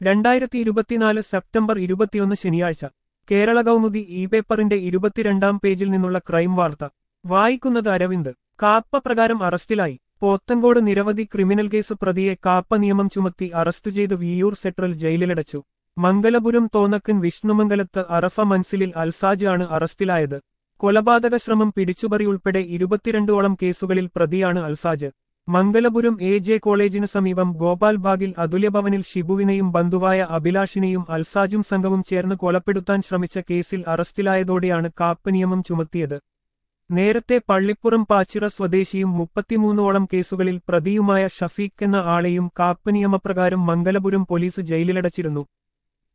രണ്ടായിരത്തി ഇരുപത്തിനാല് സെപ്റ്റംബർ ഇരുപത്തിയൊന്ന് ശനിയാഴ്ച കേരള കൗമുദി ഇ പേപ്പറിന്റെ ഇരുപത്തിരണ്ടാം പേജിൽ നിന്നുള്ള ക്രൈം വാർത്ത വായിക്കുന്നത് അരവിന്ദ് കാപ്പ പ്രകാരം അറസ്റ്റിലായി പോത്തൻകോട് നിരവധി ക്രിമിനൽ കേസ് പ്രതിയെ കാപ്പ നിയമം ചുമത്തി അറസ്റ്റ് ചെയ്ത് വിയൂർ സെട്രൽ ജയിലിലടച്ചു മംഗലപുരം തോന്നക്കൻ വിഷ്ണുമംഗലത്ത് അറഫ മൻസിലിൽ അൽസാജ് ആണ് അറസ്റ്റിലായത് കൊലപാതക ശ്രമം പിടിച്ചുപറി ഉൾപ്പെടെ ഇരുപത്തിരണ്ടോളം കേസുകളിൽ പ്രതിയാണ് അൽസാജ് മംഗലപുരം എ ജെ കോളേജിന് സമീപം ഗോപാൽ ബാഗിൽ അതുല്യഭവനിൽ ഷിബുവിനെയും ബന്ധുവായ അഭിലാഷിനെയും അൽസാജും സംഘവും ചേർന്ന് കൊലപ്പെടുത്താൻ ശ്രമിച്ച കേസിൽ അറസ്റ്റിലായതോടെയാണ് കാപ്പ് നിയമം ചുമത്തിയത് നേരത്തെ പള്ളിപ്പുറം പാച്ചിറ സ്വദേശിയും മുപ്പത്തിമൂന്നോളം കേസുകളിൽ പ്രതിയുമായ ഷഫീഖ് എന്ന ആളെയും കാപ്പ് നിയമപ്രകാരം മംഗലപുരം പോലീസ് ജയിലിലടച്ചിരുന്നു